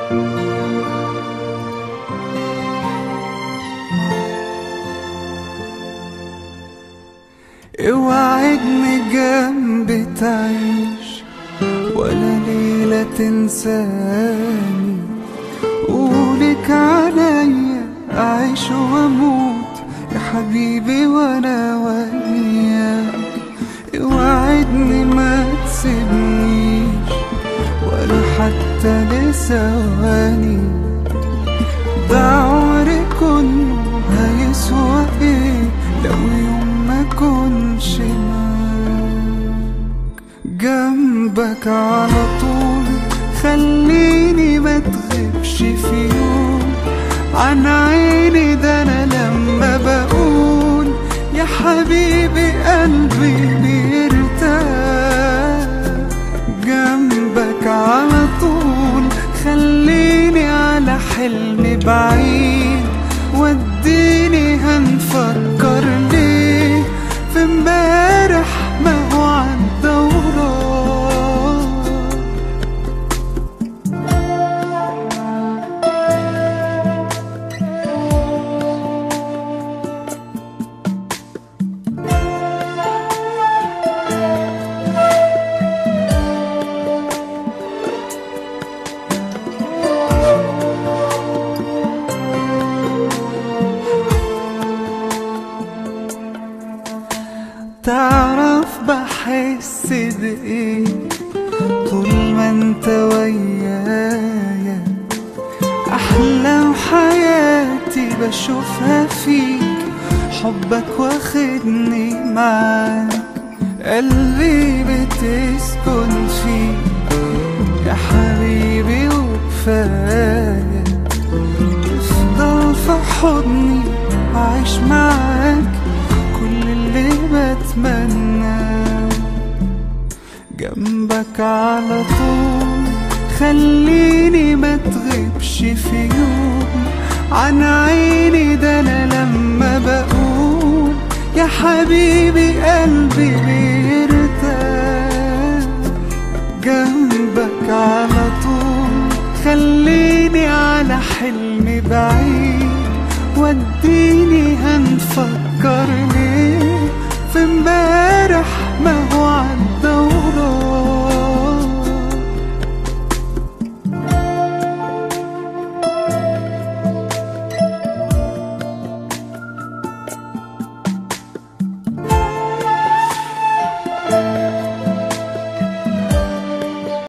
اوعدني جنبي تعيش ولا ليلة تنساني قولك عليا أعيش وأموت يا حبيبي وأنا وياك اوعدني ما تسيبنيش ولا حتى لثواني ده عمري كله هيسوى ايه لو يوم ما كنش معاك جنبك على طول خليني ما تغيبش في يوم عن عيني ده انا لما بقول يا حبيبي قلبي بيرتاح جنبك على طول خليني على حلم بعيد وديني هنفكر ليه في امبارح ما هو عدى وراه تعرف بحس بإيه طول ما انت ويايا أحلام حياتي بشوفها فيك حبك واخدني معاك قلبي بتسكن فيك يا حبيبي وكفاية تفضل في حضني وعيش معاك كل اللي بتمناه جنبك على طول خليني ما تغيبش في يوم عن عيني ده انا لما بقول يا حبيبي قلبي بيرتاح جنبك على طول خليني على حلم بعيد وديني هنفكر ليه في امبارح ما هو عدى